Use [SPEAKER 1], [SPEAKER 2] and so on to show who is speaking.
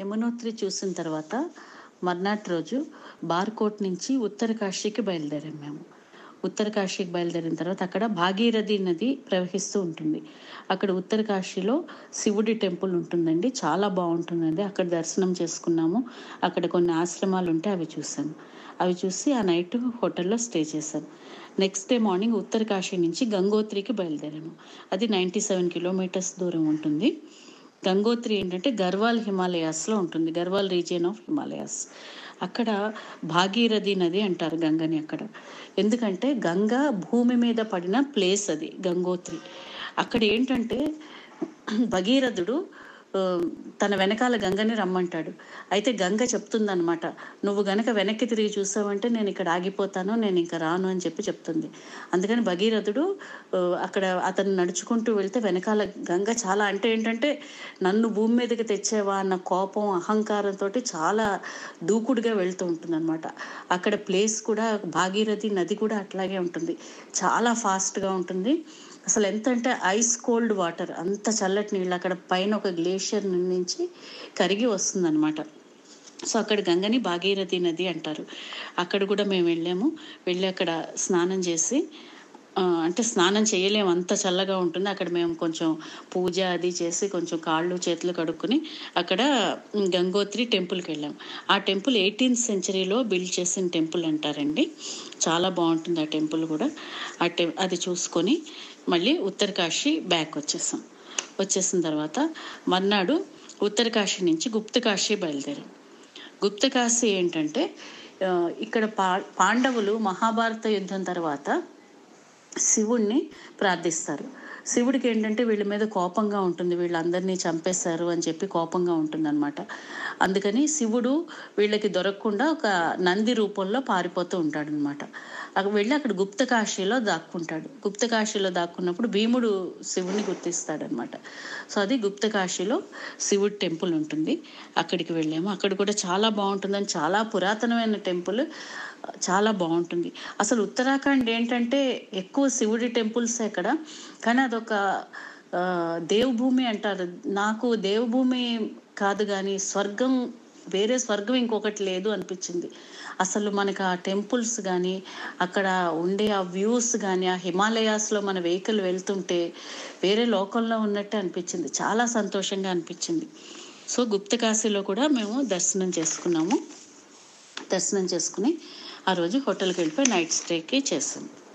[SPEAKER 1] యమునోత్రి చూసిన తర్వాత మర్నాటి రోజు బార్కోట్ నుంచి ఉత్తర కాశీకి బయలుదేరాం మేము ఉత్తర కాశీకి బయలుదేరిన తర్వాత అక్కడ భాగీరథి నది ప్రవహిస్తూ ఉంటుంది అక్కడ ఉత్తర కాశీలో శివుడి టెంపుల్ ఉంటుందండి చాలా బాగుంటుందండి అక్కడ దర్శనం చేసుకున్నాము అక్కడ కొన్ని ఆశ్రమాలు ఉంటే అవి చూసాము అవి చూసి ఆ నైట్ హోటల్లో స్టే చేశాను next day morning Uttarkashi నుంచి గంగోత్రికి బయలుదేరాము అది నైంటీ సెవెన్ కిలోమీటర్స్ దూరం ఉంటుంది గంగోత్రి ఏంటంటే గర్వాల్ హిమాలయాస్లో ఉంటుంది గర్వాల్ రీజియన్ ఆఫ్ హిమాలయాస్ అక్కడ భాగీరథి నది అంటారు గంగని అక్కడ ఎందుకంటే గంగ భూమి మీద పడిన ప్లేస్ అది గంగోత్రి అక్కడ ఏంటంటే భగీరథుడు ఆ, తన వెనకాల గంగని రమ్మంటాడు అయితే గంగ చెప్తుందనమాట నువ్వు గనక వెనక్కి తిరిగి చూసావంటే నేను ఇక్కడ ఆగిపోతాను నేను ఇంకా రాను అని చెప్పి చెప్తుంది అందుకని భగీరథుడు ఆ, అక్కడ అతను నడుచుకుంటూ వెళ్తే వెనకాల గంగ చాలా అంటే ఏంటంటే నన్ను భూమి మీదకి తెచ్చేవా అన్న కోపం అహంకారంతో చాలా దూకుడుగా వెళ్తూ ఉంటుందన్నమాట అక్కడ ప్లేస్ కూడా భాగీరథి నది కూడా అట్లాగే ఉంటుంది చాలా ఫాస్ట్గా ఉంటుంది అసలు ఎంత అంటే ఐస్ కోల్డ్ వాటర్ అంత చల్లటి నీళ్ళు అక్కడ పైన ఒక గ్లేషియర్ నుంచి కరిగి వస్తుందన్నమాట సో అక్కడ గంగని భాగీరథి నది అంటారు అక్కడ కూడా మేము వెళ్ళాము వెళ్ళి అక్కడ స్నానం చేసి ఆ, అంటే స్నానం చేయలేము అంత చల్లగా ఉంటుంది అక్కడ మేము కొంచెం పూజ అది చేసి కొంచెం కాళ్ళు చేతులు కడుక్కొని అక్కడ గంగోత్రి టెంపుల్కి వెళ్ళాం ఆ టెంపుల్ ఎయిటీన్త్ సెంచరీలో బిల్డ్ చేసిన టెంపుల్ అంటారండి చాలా బాగుంటుంది ఆ టెంపుల్ కూడా ఆ టెం అది చూసుకొని మళ్ళీ ఉత్తరకాశీ బ్యాక్ వచ్చేసాం వచ్చేసిన తర్వాత మర్నాడు ఉత్తరకాశీ నుంచి గుప్తకాశీ బయలుదేరాం గుప్తకాశీ ఏంటంటే ఆ, ఇక్కడ పా పాండవులు మహాభారత యుద్ధం తర్వాత శివుణ్ణి ప్రార్థిస్తారు శివుడికి ఏంటంటే వీళ్ళ మీద కోపంగా ఉంటుంది వీళ్ళందరినీ చంపేశారు అని చెప్పి కోపంగా ఉంటుందన్నమాట అందుకని శివుడు వీళ్ళకి దొరకకుండా ఒక నంది రూపంలో పారిపోతూ ఉంటాడనమాట అక్కడ వెళ్ళి అక్కడ గుప్తకాశీలో దాక్కుంటాడు గుప్తకాశీలో దాక్కున్నప్పుడు భీముడు శివుని గుర్తిస్తాడనమాట సో అది గుప్తకాశీలో శివుడి టెంపుల్ ఉంటుంది అక్కడికి వెళ్ళాము అక్కడ కూడా చాలా బాగుంటుందని చాలా పురాతనమైన టెంపుల్ చాలా బాగుంటుంది అసలు ఉత్తరాఖండ్ ఏంటంటే ఎక్కువ శివుడి టెంపుల్స్ అక్కడ కానీ అదొక ఆ, దేవభూమి అంటారు నాకు దేవభూమి కాదు కానీ స్వర్గం వేరే స్వర్గం ఇంకొకటి లేదు అనిపించింది అసలు మనకు ఆ టెంపుల్స్ కానీ అక్కడ ఉండే ఆ వ్యూస్ కానీ ఆ హిమాలయాస్లో మన వెహికల్ వెళ్తుంటే వేరే లోకంలో ఉన్నట్టే అనిపించింది చాలా సంతోషంగా అనిపించింది సో గుప్తకాశీలో కూడా మేము దర్శనం చేసుకున్నాము దర్శనం చేసుకుని ఆ రోజు హోటల్కి వెళ్ళిపోయి నైట్ స్టేకి చేసాం